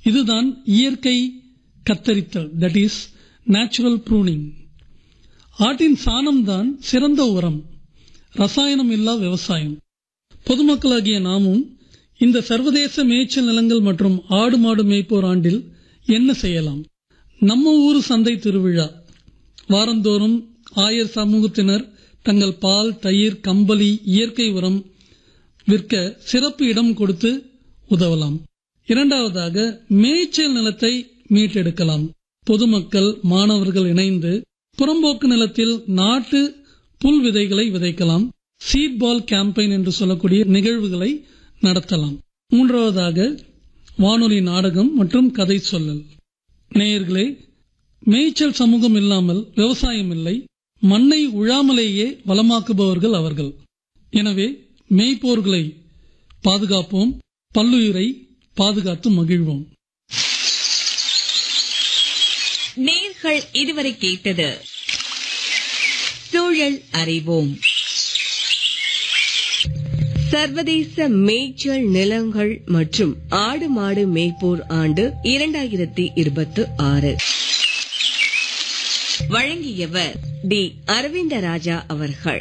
இதுதான் இயற்கை கத்தரித்தல் தட் இஸ் நேச்சுரல் ப்ரூனிங் ஆட்டின் சாணம்தான் சிறந்த உரம் ரசாயனம் இல்லா விவசாயம் பொதுமக்களாகிய நாமும் இந்த சர்வதேச மேய்ச்சல் நிலங்கள் மற்றும் ஆடு மாடு மேய்ப்போர் ஆண்டில் என்ன செய்யலாம் நம்ம ஊர் சந்தை திருவிழா வாரந்தோறும் ஆயர் சமூகத்தினர் தங்கள் பால் தயிர் கம்பளி இயற்கை உரம் விற்க சிறப்பு இடம் கொடுத்து உதவலாம் இரண்டாவதாக மேய்ச்சல் நிலத்தை மீட்டெடுக்கலாம் பொதுமக்கள் மாணவர்கள் இணைந்து புறம்போக்கு நிலத்தில் நாட்டு புல் விதைகளை விதைக்கலாம் சீட் பால் கேம்பெயின் என்று சொல்லக்கூடிய நிகழ்வுகளை நடத்தலாம் மூன்றாவதாக வானொலி நாடகம் மற்றும் கதை சொல்லல் நேயர்களே மேய்ச்சல் சமூகம் இல்லாமல் விவசாயம் இல்லை மண்ணை உழாமலேயே வளமாக்குபவர்கள் அவர்கள் எனவே மேய்ப்போர்களை பாதுகாப்போம் பல்லுயிரை பாதுகாத்து மகிழ்வோம் நேர்கள் இதுவரை கேட்டது சூழல் அறிவோம் சர்வதேச மேய்ச்சல் நிலங்கள் மற்றும் ஆடு மாடு மேய்ப்போர் ஆண்டு இரண்டாயிரத்தி இருபத்தி ஆறு வழங்கியவர் டி அரவிந்த ராஜா அவர்கள்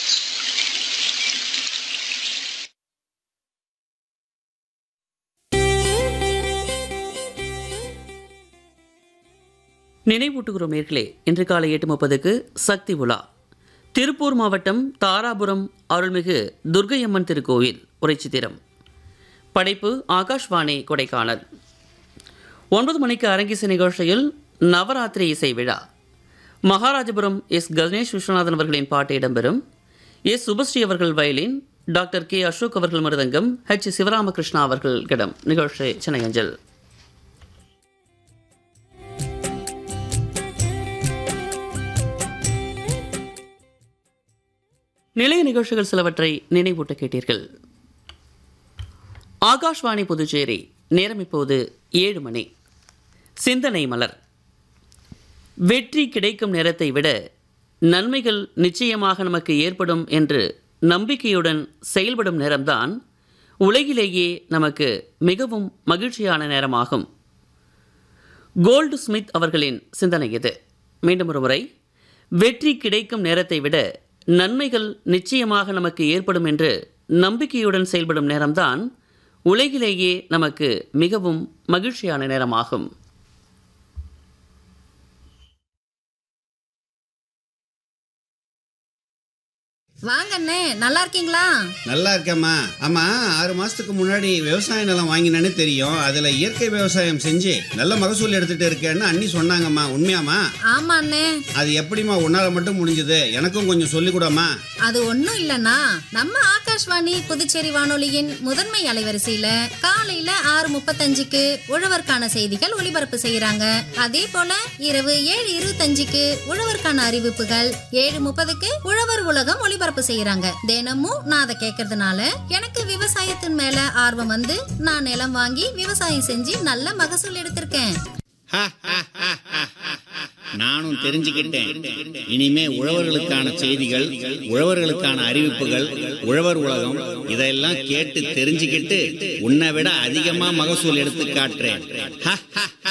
நினைவூட்டுகிறோம் நேர்களே இன்று காலை எட்டு முப்பதுக்கு சக்தி உலா திருப்பூர் மாவட்டம் தாராபுரம் அருள்மிகு துர்க்கையம்மன் திருக்கோயில் உரைச்சித்திரம் படைப்பு ஆகாஷ்வாணி கொடைக்கானல் ஒன்பது மணிக்கு அரங்கிசை நிகழ்ச்சியில் நவராத்திரி இசை விழா மகாராஜபுரம் எஸ் கணேஷ் விஸ்வநாதன் அவர்களின் பாட்டு இடம்பெறும் எஸ் சுபஸ்ரீ அவர்கள் வயலின் டாக்டர் கே அசோக் அவர்கள் மிருதங்கம் ஹெச் சிவராமகிருஷ்ணா அவர்கள் கிடம் நிகழ்ச்சி சென்னை அஞ்சல் நிலைய நிகழ்ச்சிகள் சிலவற்றை நினைவூட்ட கேட்டீர்கள் ஆகாஷ்வாணி புதுச்சேரி நேரம் இப்போது ஏழு மணி சிந்தனை மலர் வெற்றி கிடைக்கும் நேரத்தை விட நன்மைகள் நிச்சயமாக நமக்கு ஏற்படும் என்று நம்பிக்கையுடன் செயல்படும் நேரம்தான் உலகிலேயே நமக்கு மிகவும் மகிழ்ச்சியான நேரமாகும் கோல்டு ஸ்மித் அவர்களின் சிந்தனை இது மீண்டும் ஒரு முறை வெற்றி கிடைக்கும் நேரத்தை விட நன்மைகள் நிச்சயமாக நமக்கு ஏற்படும் என்று நம்பிக்கையுடன் செயல்படும் நேரம்தான் உலகிலேயே நமக்கு மிகவும் மகிழ்ச்சியான நேரமாகும் வாங்க அண்ணே நல்லா இருக்கீங்களா நல்லா இருக்கேம்மா ஆமா ஆறு மாசத்துக்கு முன்னாடி விவசாய நிலம் வாங்கினேன்னு தெரியும் அதுல இயற்கை விவசாயம் செஞ்சு நல்ல மகசூல் எடுத்துட்டு இருக்கேன்னு அண்ணி சொன்னாங்கம்மா உண்மையாம்மா ஆமா அண்ணே அது எப்படிம்மா உன்னால மட்டும் முடிஞ்சது எனக்கும் கொஞ்சம் சொல்லிக் கூடம்மா அது ஒண்ணும் இல்லனா நம்ம ஆகாஷ்வாணி புதுச்சேரி வானொலியின் முதன்மை அலைவரிசையில காலையில ஆறு முப்பத்தஞ்சுக்கு உழவர்க்கான செய்திகள் ஒளிபரப்பு செய்யறாங்க அதே போல இரவு ஏழு இருபத்தஞ்சுக்கு உழவர்க்கான அறிவிப்புகள் ஏழு முப்பதுக்கு உழவர் உலகம் ஒளிபரப்பு செய்யறாங்க தினமும் நான் அதை கேட்கறதுனால எனக்கு விவசாயத்தின் மேல ஆர்வம் வந்து நான் நிலம் வாங்கி விவசாயம் செஞ்சு நல்ல மகசூல் எடுத்திருக்கேன் நானும் தெரிஞ்சுக்கிட்டேன் இனிமே உழவர்களுக்கான செய்திகள் உழவர்களுக்கான அறிவிப்புகள் உழவர் உலகம் இதெல்லாம் கேட்டு தெரிஞ்சுக்கிட்டு உன்னை விட அதிகமா மகசூல் எடுத்து காட்டுறேன்